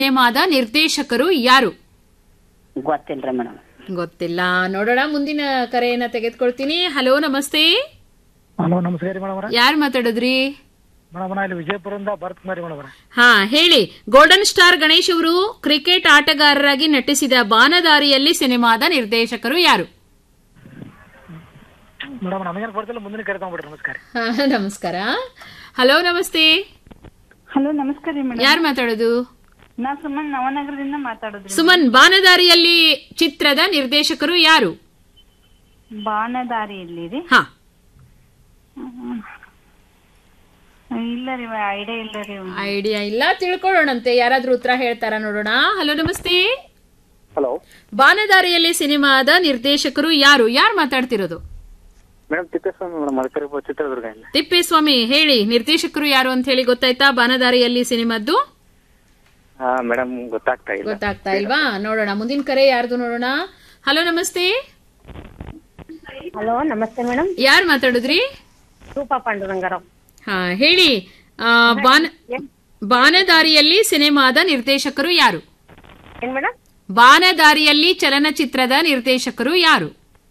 ಸಿನಿಮಾದ ನಿರ್ದೇಶಕರು ಯಾರು ಗೊತ್ತಿಲ್ರಿ ಮೇಡಮ್ ಗೊತ್ತಿಲ್ಲ ನೋಡೋಣ ಮುಂದಿನ ಕರೆಯನ್ನ ತೆಗೆದುಕೊಳ್ತೀನಿ ಹಲೋ ನಮಸ್ತೆ ಹಲೋ ನಮಸ್ಕಾರ ರೀ ಮೇಡಮ್ ಯಾರು ಮಾತಾಡಿದ್ರಿ ಮೇಡಮ್ ನಾ ಇಲ್ಲಿ ವಿಜಯಪುರದಿಂದ ಬರ್ತೀನಿ ಮೇಡಮ್ ಹಾ ಹೇಳಿ ಗೋಲ್ಡನ್ ಸ್ಟಾರ್ ಗಣೇಶ್ ಅವರು ಕ್ರಿಕೆಟ್ ಆಟಗಾರರಾಗಿ ನಟಿಸಿದ ಬಾನದಾರಿಯಲ್ಲಿ ಸಿನಿಮಾದ ನಿರ್ದೇಶಕರು ಯಾರು ಮೇಡಮ್ ನಮಗೇನು ಕೊಡ್ತಿಲ್ಲ ಮುಂದಿನ ಕರೆ ತಗೊಂಡ್ಬಿಡ್ರಿ ನಮಸ್ಕಾರ ಹಾ, ನಮಸ್ಕಾರ ಹಲೋ ನಮಸ್ತೆ ಹಲೋ ನಮಸ್ಕಾರ ರೀ ಮೇಡಮ್ ಯಾರು ಮಾತಾಡೋದು ನಾ ಸುಮನ್ ನವನಗರದಿಂದ ಮಾತಾಡೋದ್ರಿ ಸುಮನ್ ಬಾನದಾರಿಯಲ್ಲಿ ಚಿತ್ರದ ನಿರ್ದೇಶಕರು ಯಾರು ಬಾಣದಾರಿಯಲ್ಲಿ ರೀ ಹಾ ಇಲ್ಲ ರೀ ಐಡಿಯಾ ಇಲ್ಲ ರೀ ಐಡಿಯಾ ಇಲ್ಲ ತಿಳ್ಕೊಳ್ಳೋಣಂತೆ ಯಾರಾದ್ರೂ ಉತ್ತರ ಹೇಳ್ತಾರ ನೋಡೋಣ ಹಲೋ ನಮಸ್ತೆ ಹಲೋ ಬಾನದಾರಿಯಲ್ಲಿ ಸಿನಿಮಾದ ನಿರ್ದೇಶಕರು ಯಾರು ಯಾರು ಮಾತಾಡ್ತಿರೋದು ಮೇಡಮ್ ತಿಪ್ಪೇಸ್ವಾಮಿ ಮೇಡಮ್ ಮರಕರಿಪುರ ಚಿತ್ರದುರ್ಗ ಇಂದ ತಿಪ್ಪೇಸ್ವಾಮಿ ಹೇಳಿ ನಿರ್ದೇಶಕರು ಯಾರು ಅಂತ ಹೇಳಿ ಗೊತ್ತಾಯ್ತಾ ಬಾನದಾರಿಯಲ್ಲಿ ಸಿನಿಮಾದ್ದು ಹಾ ಮೇಡಮ್ ಗೊತ್ತಾಗ್ತಾ ಇಲ್ಲ ಗೊತ್ತಾಗ್ತಾ ಇಲ್ವಾ ನೋಡೋಣ ಮುಂದಿನ ಕರೆ ಯಾರ್ದು ನೋಡೋಣ ಹಲೋ ನಮಸ್ತೆ ಹಲೋ ನಮಸ್ತೆ ಮೇಡಮ್ ಯಾರು ಮಾತಾಡಿದ್ರಿ ರೂಪಾ ಪಾಂಡುರಂಗರಾವ್ ಹಾ ಹೇಳಿ ಆ, ಬಾನ ಬಾನದಾರಿಯಲ್ಲಿ ಸಿನಿಮಾದ ನಿರ್ದೇಶಕರು ಯಾರು ಏನ್ ಮೇಡಮ್ ಬಾನದಾರಿಯಲ್ಲಿ ಚಲನಚಿತ್ರದ ನಿರ್ದೇಶಕರು ಯಾರು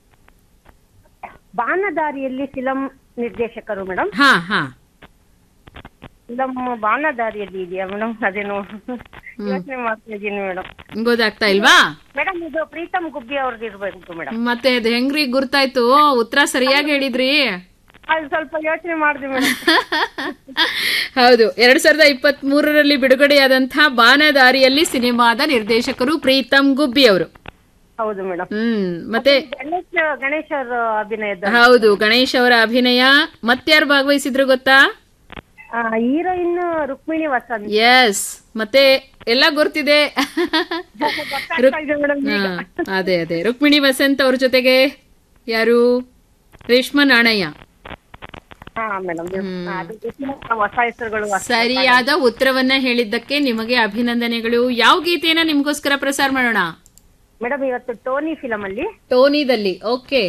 ಬಾಣದಾರಿಯಲ್ಲಿ ಫಿಲಂ ನಿರ್ದೇಶಕರು ಮೇಡಮ್ ಹಾ ಹಾ ಫಿಲಂ ಬಾಣದಾರಿಯಲ್ಲಿ ಇದೆಯಾ ಮೇಡಮ್ ಅದೇನು ಯೋಚನೆ ಮಾಡ್ತಾ ಇದ್ದೀನಿ ಮೇಡಮ್ ಗೊತ್ತಾಗ್ತಾ ಇಲ್ವಾ ಮೇಡಮ್ ಇದು ಪ್ರೀತಮ್ ಗುಬ್ಬಿ ಅವ್ರದ್ದು ಇರ್ಬೇಕು ಮೇಡಮ್ ಮತ್ತೆ ಅದು ಹೆಂಗ್ರಿ ಗುರ್ತಾಯ್ತು ಉತ್ತರ ಸರಿಯಾಗಿ ಹೇಳಿದ್ರಿ ಅದು ಸ್ವಲ್ಪ ಯೋಚನೆ ಮಾಡಿದೆ ಮೇಡಮ್ ಹೌದು ಎರಡ್ ಸಾವಿರದ ಇಪ್ಪತ್ತ್ ಮೂರರಲ್ಲಿ ಬಿಡುಗಡೆಯಾದಂತಹ ಬಾನದಾರಿಯಲ್ಲಿ ಸಿನಿಮಾದ ನಿರ್ದೇಶಕರು ಪ್ರೀತಮ್ ಗುಬ್ಬಿ ಅವರು ಹೌದು ಮೇಡಮ್ ಹ್ಮ್ ಮತ್ತೆ ಗಣೇಶ್ ಗಣೇಶ್ ಅವ್ರ ಅಭಿನಯದ ಹೌದು ಗಣೇಶ್ ಅವರ ಅಭಿನಯ ಮತ್ಯಾರು ಭಾಗವಹಿಸಿದ್ರು ಗೊತ್ತಾ ಹೀರೋಯಿನ್ ರುಕ್ಮಿಣಿ ವಸಂತ್ ಎಸ್ ಮತ್ತೆ ಎಲ್ಲ ಗೊತ್ತಿದೆ ಮೇಡಮ್ ಹಾ, ಅದೇ ಅದೇ ರುಕ್ಮಿಣಿ ವಸಂತ್ ಅವ್ರ ಜೊತೆಗೆ ಯಾರು ರೇಷ್ಮಾ ನಾಣಯ್ಯ ಹಾ ಮೇಡಮ್ ಹೊಸ ಹೆಸರುಗಳು ಹೊಸ- ಸರಿಯಾದ ಉತ್ತರವನ್ನ ಹೇಳಿದ್ದಕ್ಕೆ ನಿಮಗೆ ಅಭಿನಂದನೆಗಳು ಯಾವ ಗೀತೆಯನ್ನ ನಿಮ್ಗೋಸ್ಕರ ಪ್ರಸಾರ ಮಾಡೋಣ ಮೇಡಮ್ ಇವತ್ತು ಟೋನಿ ಫಿಲಂ ಅಲ್ಲಿ ಟೋನಿದಲ್ಲಿ ಓಕೆ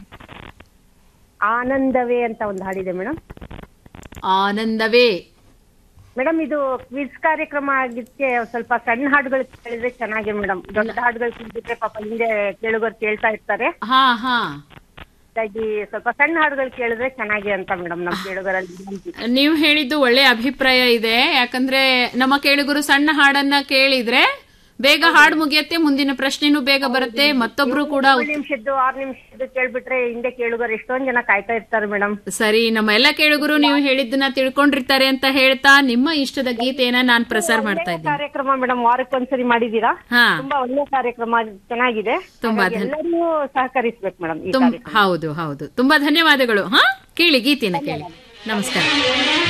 ಆನಂದವೇ ಅಂತ ಒಂದು ಹಾಡಿದೆ ಮೇಡಮ್ ಆನಂದವೇ ಮೇಡಮ್ ಇದು ಕ್ವಿಜ್ ಕಾರ್ಯಕ್ರಮ ಆಗಿದ್ದಕ್ಕೆ ಸ್ವಲ್ಪ ಸಣ್ಣ ಹಾಡುಗಳು ಕೇಳಿದ್ರೆ ಚೆನ್ನಾಗಿ ಮೇಡಮ್ ದೊಡ್ಡ ಹಾಡುಗಳು ಕೇಳಿದ್ರೆ ಪಾಪ ಹಿಂದೆ ಕೇಳುಗರು ಕೇಳ್ತಾ ಇರ್ತಾರೆ ಹಾ ಹಾ ಹಾಗಾಗಿ ಸ್ವಲ್ಪ ಸಣ್ಣ ಹಾಡುಗಳು ಕೇಳಿದ್ರೆ ಚೆನ್ನಾಗಿ ಅಂತ ಮೇಡಮ್ ನಮ್ ಕೇಳುಗರಲ್ಲಿ ವಿನಂತಿ. ನೀವು ಹೇಳಿದ್ದು ಒಳ್ಳೆ ಅಭಿಪ್ರಾಯ ಇದೆ ಯಾಕಂದ್ರೆ ನಮ್ಮ ಕೇಳುಗರು ಸಣ್ಣ ಹಾಡನ್ನ ಕೇಳಿದ್ರೆ ಬೇಗ ಹಾಡು ಮುಗಿಯತ್ತೆ ಮುಂದಿನ ಪ್ರಶ್ನೆನೂ ಬೇಗ ಬರುತ್ತೆ ಮತ್ತೊಬ್ರು ಕೂಡ ಏಳು ನಿಮಿಷದ್ದು ಆರು ನಿಮಿಷದ್ದು ಕೇಳ್ಬಿಟ್ರೆ ಹಿಂದೆ ಕೇಳುಗರು ಎಷ್ಟೊಂದ್ ಜನ ಕಾಯ್ತಾ ಇರ್ತಾರೆ ಮೇಡಮ್ ಸರಿ ನಮ್ಮ ಎಲ್ಲ ಕೇಳುಗರು ನೀವು ಹೇಳಿದ್ದನ್ನ ತಿಳ್ಕೊಂಡಿರ್ತಾರೆ ಅಂತ ಹೇಳ್ತಾ ನಿಮ್ಮ ಇಷ್ಟದ ಗೀತೆಯನ್ನ ನಾನ್ ಪ್ರಸಾರ ಮಾಡ್ತಾ ಇದ್ದೀನಿ ಕಾರ್ಯಕ್ರಮ ಮೇಡಮ್ ವಾರಕ್ಕೊಂದ್ಸರಿ ಮಾಡಿದೀರಾ ಹಾ ತುಂಬಾ ಒಳ್ಳೆ ಕಾರ್ಯಕ್ರಮ ಚೆನ್ನಾಗಿದೆ ತುಂಬಾ ಹಾಗಾಗಿ ಎಲ್ಲರೂ ಸಹಕರಿಸ್ಬೇಕು ಮೇಡಮ್ ಈ ತುಂ ಕಾರ್ಯಕ್ರಮ ಹೌದು ಹೌದು ತುಂಬಾ ಧನ್ಯವಾದಗಳು ಹಾ ಕೇಳಿ ಗೀತೆನ ಕೇಳಿ ನಮಸ್ಕಾರ